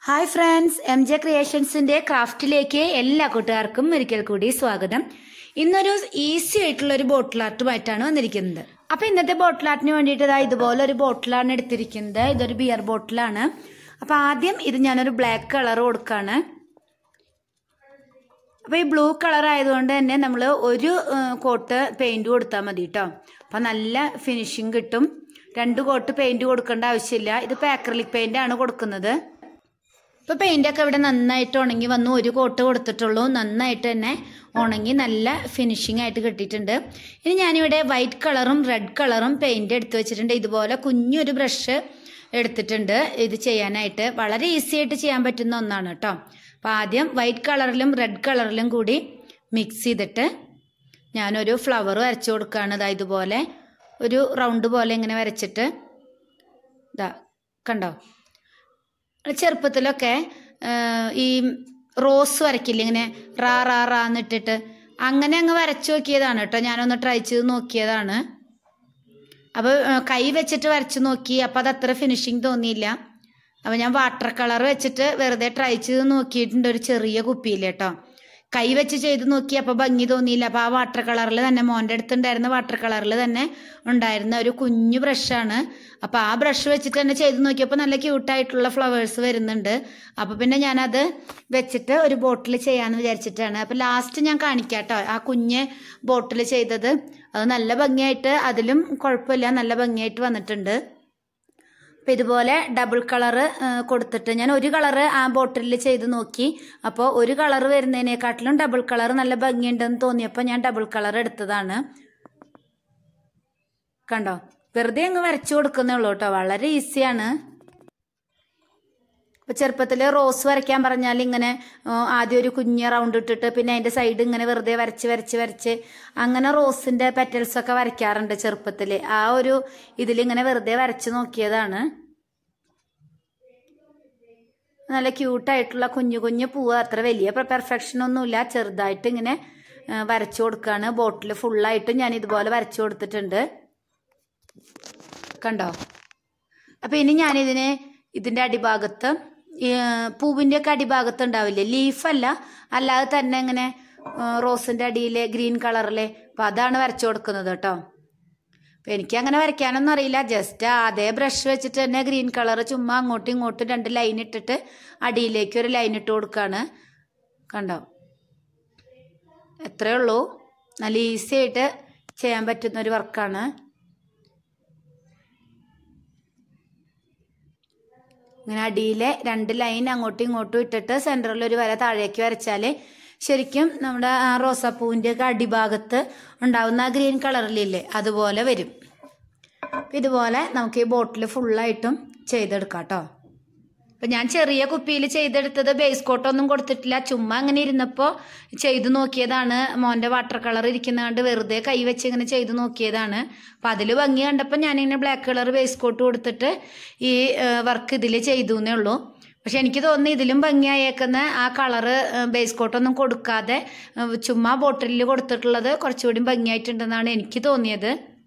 hi friends M J ക്രിയേഷൻസിന്റെ ക്രാഫ്റ്റിലേക്ക് എല്ലാ കൂട്ടുകാർക്കും ഒരിക്കൽ കൂടി സ്വാഗതം ഇന്നൊരു ഈസി ആയിട്ടുള്ള ഒരു ബോട്ടിൽ ആർട്ടുമായിട്ടാണ് വന്നിരിക്കുന്നത് അപ്പൊ ഇന്നത്തെ ബോട്ടിൽ ആർട്ടിന് വേണ്ടിയിട്ട് ഇതാ ഇതുപോലെ ഒരു ബോട്ടിലാണ് എടുത്തിരിക്കുന്നത് ഇതൊരു ബിയർ ബോട്ടിലാണ് അപ്പൊ ആദ്യം ഇത് ഞാനൊരു ബ്ലാക്ക് കളർ കൊടുക്കാണ് അപ്പൊ ഈ ബ്ലൂ കളർ ആയതുകൊണ്ട് തന്നെ നമ്മൾ ഒരു ഏഹ്, കോട്ട് പെയിന്റ് കൊടുത്താൽ മതി കേട്ടോ അപ്പൊ നല്ല ഫിനിഷിങ് കിട്ടും രണ്ട് കോട്ട് പെയിന്റ് കൊടുക്കേണ്ട ആവശ്യമില്ല ഇതിപ്പോ ആക്രലിക് പെയിന്റ് ആണ് കൊടുക്കുന്നത് ഇപ്പൊ പെയിന്റ് ഒക്കെ ഇവിടെ നന്നായിട്ട് ഉണങ്ങി വന്നു ഒരു കോട്ട് കൊടുത്തിട്ടുള്ളൂ നന്നായിട്ട് തന്നെ ഉണങ്ങി നല്ല ഫിനിഷിംഗ് ആയിട്ട് കിട്ടിയിട്ടുണ്ട് ഇനി ഞാനിവിടെ വൈറ്റ് കളറും റെഡ് കളറും പെയിന്റ് എടുത്തു വെച്ചിട്ടുണ്ട് ഇതുപോലെ കുഞ്ഞൊരു ബ്രഷ് എടുത്തിട്ടുണ്ട് ഇത് ചെയ്യാനായിട്ട് വളരെ ഈസി ആയിട്ട് ചെയ്യാൻ പറ്റുന്ന ഒന്നാണ് കേട്ടോ അപ്പൊ ആദ്യം വൈറ്റ് കളറിലും റെഡ് കളറിലും കൂടി മിക്സ് ചെയ്തിട്ട് ഞാനൊരു ഫ്ലവർ വരച്ചു കൊടുക്കുകയാണ് ഇതാ ഇതുപോലെ ഒരു റൗണ്ട് പോലെ ഇങ്ങനെ വരച്ചിട്ട് ഇതാ കണ്ടോ ചെറുപ്പത്തിലൊക്കെ ആ, ഈ റോസ് വരയ്ക്കില്ല ഇങ്ങനെ റാ റാ റാ എന്നിട്ടിട്ട് അങ്ങനെ അങ്ങ് വരച്ചു നോക്കിയതാണ് കേട്ടോ ഞാനൊന്ന് ട്രൈ ചെയ്ത് നോക്കിയതാണ് അപ്പോൾ കൈ വെച്ചിട്ട് വരച്ചു നോക്കി അപ്പോൾ അത് അത്ര ഫിനിഷിങ് തോന്നിയില്ല അപ്പോൾ ഞാൻ വാട്ടർ കളർ വെച്ചിട്ട് വെറുതെ ട്രൈ ചെയ്ത് നോക്കിയിട്ടുണ്ട് ഒരു ചെറിയ കുപ്പിയിൽ കേട്ടോ കൈ വെച്ച് ചെയ്ത് നോക്കി അപ്പോൾ ഭംഗി തോന്നിയില്ല അപ്പോൾ ആ വാട്ടർ കളറിൽ തന്നെ മോൻ്റെ അടുത്തുണ്ടായിരുന്ന വാട്ടർ കളറിൽ തന്നെ ഉണ്ടായിരുന്ന ഒരു കുഞ്ഞു ബ്രഷാണ് അപ്പോൾ ആ ബ്രഷ് വെച്ചിട്ട് തന്നെ ചെയ്ത് നോക്കിയപ്പോൾ നല്ല ക്യൂട്ടായിട്ടുള്ള ഫ്ലവേഴ്സ് വരുന്നുണ്ട് അപ്പോൾ പിന്നെ ഞാനത് വെച്ചിട്ട് ഒരു ബോട്ടിൽ ചെയ്യാമെന്ന് വിചാരിച്ചിട്ടാണ് അപ്പോൾ ലാസ്റ്റ് ഞാൻ കാണിക്കാം കേട്ടോ ആ കുഞ്ഞ് ബോട്ടിൽ ചെയ്തത് അത് നല്ല ഭംഗിയായിട്ട് അതിലും കുഴപ്പമില്ല നല്ല ഭംഗിയായിട്ട് വന്നിട്ടുണ്ട് അപ്പം ഇതുപോലെ ഡബിൾ കളറ് കൊടുത്തിട്ട് ഞാൻ ഒരു കളറ് ആ ബോട്ടിലിൽ ചെയ്ത് നോക്കി അപ്പോൾ ഒരു കളർ വരുന്നതിനെക്കാട്ടിലും ഡബിൾ കളർ നല്ല ഭംഗിയുണ്ടെന്ന് തോന്നിയപ്പോൾ ഞാൻ ഡബിൾ കളർ എടുത്തതാണ് കണ്ടോ വെറുതെ അങ്ങ് വരച്ചു കൊടുക്കുന്നേ ഉള്ളൂ കേട്ടോ വളരെ ഈസിയാണ് ഇപ്പൊ ചെറുപ്പത്തിൽ റോസ് വരയ്ക്കാൻ പറഞ്ഞാൽ ഇങ്ങനെ ആ, ആദ്യം ഒരു കുഞ്ഞ റൗണ്ട് ഇട്ടിട്ട് പിന്നെ അതിന്റെ സൈഡ് ഇങ്ങനെ വെറുതെ വരച്ച് വരച്ച് വരച്ച് അങ്ങനെ റോസിന്റെ പെറ്റൽസ് ഒക്കെ വരയ്ക്കാറുണ്ട് ചെറുപ്പത്തിൽ ആ ഒരു ഇതിലിങ്ങനെ വെറുതെ വരച്ച് നോക്കിയതാണ് നല്ല ക്യൂട്ടായിട്ടുള്ള കുഞ്ഞു കുഞ്ഞു പൂവ് അത്ര വലിയ പെർഫെക്ഷൻ ഒന്നുമില്ല ചെറുതായിട്ട് ഇങ്ങനെ ആ, വരച്ചു കൊടുക്കുകയാണ് ബോട്ടിൽ ഫുള്ളായിട്ട് ഞാൻ ഇതുപോലെ വരച്ചു കൊടുത്തിട്ടുണ്ട് കണ്ടോ അപ്പൊ ഇനി ഞാനിതിന് ഇതിന്റെ അടിഭാഗത്ത് ഈ, പൂവിന്റെ ഒക്കെ അടിഭാഗത്ത് ഉണ്ടാവില്ലേ ലീഫല്ല അല്ലാതെ തന്നെ ഇങ്ങനെ ആ, റോസിന്റെ അടിയിലെ ഗ്രീൻ കളറിലെ അപ്പൊ അതാണ് വരച്ചു കൊടുക്കുന്നത് കേട്ടോ അപ്പൊ എനിക്ക് അങ്ങനെ വരയ്ക്കാനൊന്നും അറിയില്ല ജസ്റ്റ് അതേ ബ്രഷ് വെച്ചിട്ട് തന്നെ ഗ്രീൻ കളർ ചുമ്മാ അങ്ങോട്ടും ഇങ്ങോട്ടും രണ്ട് ലൈൻ ഇട്ടിട്ട് അടിയിലേക്ക് ഒരു ലൈൻ ഇട്ട് കൊടുക്കാണ് കണ്ടോ എത്രയേ ഉള്ളൂ നല്ല ഈസി ആയിട്ട് ചെയ്യാൻ പറ്റുന്ന ഒരു വർക്കാണ് ഇങ്ങനെ അടിയിലെ രണ്ട് ലൈൻ അങ്ങോട്ടും ഇങ്ങോട്ടും ഇട്ടിട്ട് സെൻറ്ററിൽ ഒരു വര താഴേക്ക് വരച്ചാൽ ശരിക്കും നമ്മുടെ ആ റോസാപ്പൂവിൻ്റെ ഒക്കെ അടിഭാഗത്ത് ഉണ്ടാവുന്ന ആ ഗ്രീൻ കളറിലില്ലേ അതുപോലെ വരും അപ്പം ഇതുപോലെ നമുക്ക് ഈ ബോട്ടിൽ ഫുള്ളായിട്ടും ചെയ്തെടുക്കാം കേട്ടോ അപ്പം ഞാൻ ചെറിയ കുപ്പിയിൽ ചെയ്തെടുത്തത് ബേസ് കോട്ടൊന്നും കൊടുത്തിട്ടില്ല ചുമ്മാ അങ്ങനെ ഇരുന്നപ്പോൾ ചെയ്തു നോക്കിയതാണ് മോൻ്റെ വാട്ടർ കളർ ഇരിക്കുന്ന കണ്ട് വെറുതെ കൈ വെച്ച് ഇങ്ങനെ ചെയ്തു നോക്കിയതാണ് അപ്പം അതിൽ ഭംഗി കണ്ടപ്പോൾ ഞാനിങ്ങനെ ബ്ലാക്ക് കളർ ബേസ് കോട്ട് കൊടുത്തിട്ട് ഈ വർക്ക് ഇതിൽ ചെയ്തു എന്നേ ഉള്ളൂ പക്ഷെ എനിക്ക് തോന്നുന്നു ഇതിലും ഭംഗിയായേക്കുന്ന ആ കളറ് ബേസ് കോട്ടൊന്നും കൊടുക്കാതെ ഏഹ്, ചുമ്മാ ബോട്ടിലിൽ കൊടുത്തിട്ടുള്ളത് കുറച്ചുകൂടി ഭംഗിയായിട്ടുണ്ടെന്നാണ് എനിക്ക് തോന്നിയത്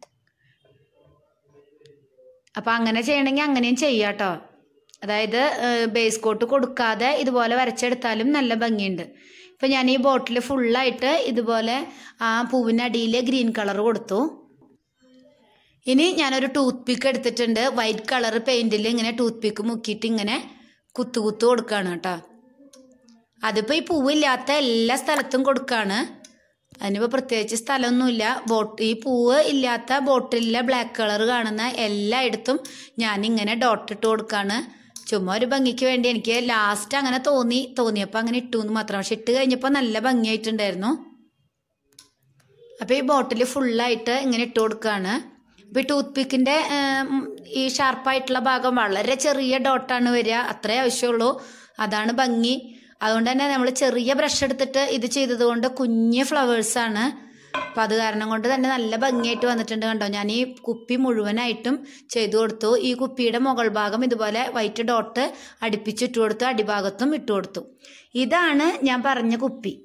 അപ്പം അങ്ങനെ ചെയ്യണമെങ്കിൽ അങ്ങനെയും ചെയ്യാം കേട്ടോ അതായത് ബേസ് കോട്ട് കൊടുക്കാതെ ഇതുപോലെ വരച്ചെടുത്താലും നല്ല ഭംഗിയുണ്ട് ഇപ്പം ഞാൻ ഈ ബോട്ടിൽ ഫുള്ളായിട്ട് ഇതുപോലെ ആ പൂവിൻ്റെ അടിയിൽ ഗ്രീൻ കളർ കൊടുത്തു ഇനി ഞാനൊരു ടൂത്ത് പിക്ക് എടുത്തിട്ടുണ്ട് വൈറ്റ് കളർ പെയിൻറ്റിൽ ഇങ്ങനെ ടൂത്ത് പിക്ക് മുക്കിയിട്ട് ഇങ്ങനെ കുത്തു കുത്തു കൊടുക്കുകയാണ് കേട്ടോ അതിപ്പോൾ ഈ പൂവില്ലാത്ത എല്ലാ സ്ഥലത്തും കൊടുക്കുകയാണ് അതിനിപ്പോൾ പ്രത്യേകിച്ച് സ്ഥലമൊന്നുമില്ല ബോട്ട് ഈ പൂവ് ഇല്ലാത്ത ബോട്ടിലെ ബ്ലാക്ക് കളർ കാണുന്ന എല്ലായിടത്തും ഞാനിങ്ങനെ ഡോട്ട് ഇട്ട് കൊടുക്കുകയാണ് ചുമ്മാ ഒരു ഭംഗിക്ക് വേണ്ടി എനിക്ക് ലാസ്റ്റ് അങ്ങനെ തോന്നി തോന്നിയപ്പോൾ അങ്ങനെ ഇട്ടു എന്ന് മാത്രം പക്ഷെ ഇട്ട് കഴിഞ്ഞപ്പോൾ നല്ല ഭംഗിയായിട്ടുണ്ടായിരുന്നു അപ്പോൾ ഈ ബോട്ടിൽ ഫുള്ളായിട്ട് ഇങ്ങനെ ഇട്ട് കൊടുക്കുകയാണ് അപ്പോൾ ഈ ടൂത്ത് പിക്കിൻ്റെ ഈ ഷാർപ്പായിട്ടുള്ള ഭാഗം വളരെ ചെറിയ ഡോട്ടാണ് വരിക അത്രേ ആവശ്യമുള്ളൂ അതാണ് ഭംഗി അതുകൊണ്ട് തന്നെ നമ്മൾ ചെറിയ ബ്രഷ് എടുത്തിട്ട് ഇത് ചെയ്തത് കൊണ്ട് കുഞ്ഞ് ഫ്ലവേഴ്സാണ് അപ്പം അത് കാരണം കൊണ്ട് തന്നെ നല്ല ഭംഗിയായിട്ട് വന്നിട്ടുണ്ട് കണ്ടോ ഞാൻ ഈ കുപ്പി മുഴുവനായിട്ടും ചെയ്തു കൊടുത്തു ഈ കുപ്പിയുടെ മുകൾ ഭാഗം ഇതുപോലെ വൈറ്റ് ഡോട്ട് അടുപ്പിച്ചിട്ട് കൊടുത്തു അടിഭാഗത്തും ഇട്ട് കൊടുത്തു ഇതാണ് ഞാൻ പറഞ്ഞ കുപ്പി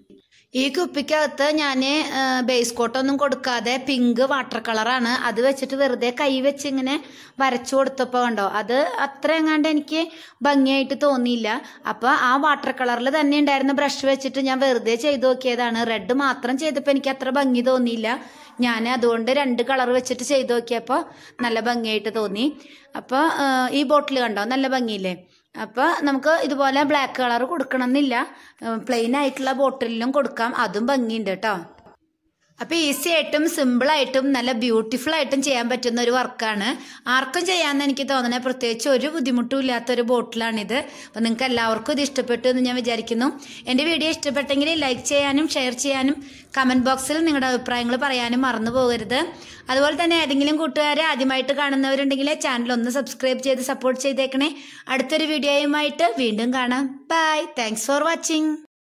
ഈ കുപ്പിക്കകത്ത് ഞാൻ ബേസ് കോട്ടൊന്നും കൊടുക്കാതെ പിങ്ക് വാട്ടർ കളറാണ് അത് വെച്ചിട്ട് വെറുതെ കൈ വെച്ച് ഇങ്ങനെ വരച്ചു കൊടുത്തപ്പോൾ കണ്ടോ അത് അത്ര എങ്ങാണ്ട് എനിക്ക് ഭംഗിയായിട്ട് തോന്നിയില്ല അപ്പോൾ ആ വാട്ടർ കളറിൽ തന്നെ ഉണ്ടായിരുന്ന ബ്രഷ് വെച്ചിട്ട് ഞാൻ വെറുതെ ചെയ്തു നോക്കിയതാണ് റെഡ് മാത്രം ചെയ്തപ്പോൾ എനിക്ക് അത്ര ഭംഗി തോന്നിയില്ല ഞാൻ അതുകൊണ്ട് രണ്ട് കളർ വെച്ചിട്ട് ചെയ്തു നോക്കിയപ്പോൾ നല്ല ഭംഗിയായിട്ട് തോന്നി അപ്പോൾ ഈ ബോട്ടിൽ കണ്ടോ നല്ല ഭംഗിയില്ലേ അപ്പോൾ നമുക്ക് ഇതുപോലെ ബ്ലാക്ക് കളർ കൊടുക്കണമെന്നില്ല പ്ലെയിൻ ആയിട്ടുള്ള ബോട്ടിലിലും കൊടുക്കാം അതും ഭംഗിയുണ്ട് കേട്ടോ അപ്പോൾ ഈസി ആയിട്ടും സിമ്പിൾ ആയിട്ടും നല്ല ബ്യൂട്ടിഫുൾ ആയിട്ടും ചെയ്യാൻ പറ്റുന്ന ഒരു വർക്കാണ് ആർക്കും ചെയ്യാമെന്ന് എനിക്ക് തോന്നുന്നത് പ്രത്യേകിച്ച് ഒരു ബുദ്ധിമുട്ടും ഇല്ലാത്ത ഒരു ബോട്ടിലാണിത് അപ്പോൾ നിങ്ങൾക്ക് എല്ലാവർക്കും ഇത് ഇഷ്ടപ്പെട്ടു എന്ന് ഞാൻ വിചാരിക്കുന്നു എൻ്റെ വീഡിയോ ഇഷ്ടപ്പെട്ടെങ്കിൽ ലൈക്ക് ചെയ്യാനും ഷെയർ ചെയ്യാനും കമൻറ്റ് ബോക്സിൽ നിങ്ങളുടെ അഭിപ്രായങ്ങൾ പറയാനും മറന്നു പോകരുത് അതുപോലെ തന്നെ ഏതെങ്കിലും കൂട്ടുകാരെ ആദ്യമായിട്ട് കാണുന്നവരുണ്ടെങ്കിൽ ചാനൽ ഒന്ന് സബ്സ്ക്രൈബ് ചെയ്ത് സപ്പോർട്ട് ചെയ്തേക്കണേ അടുത്തൊരു വീഡിയോയുമായിട്ട് വീണ്ടും കാണാം ബൈ താങ്ക്സ് ഫോർ വാച്ചിങ്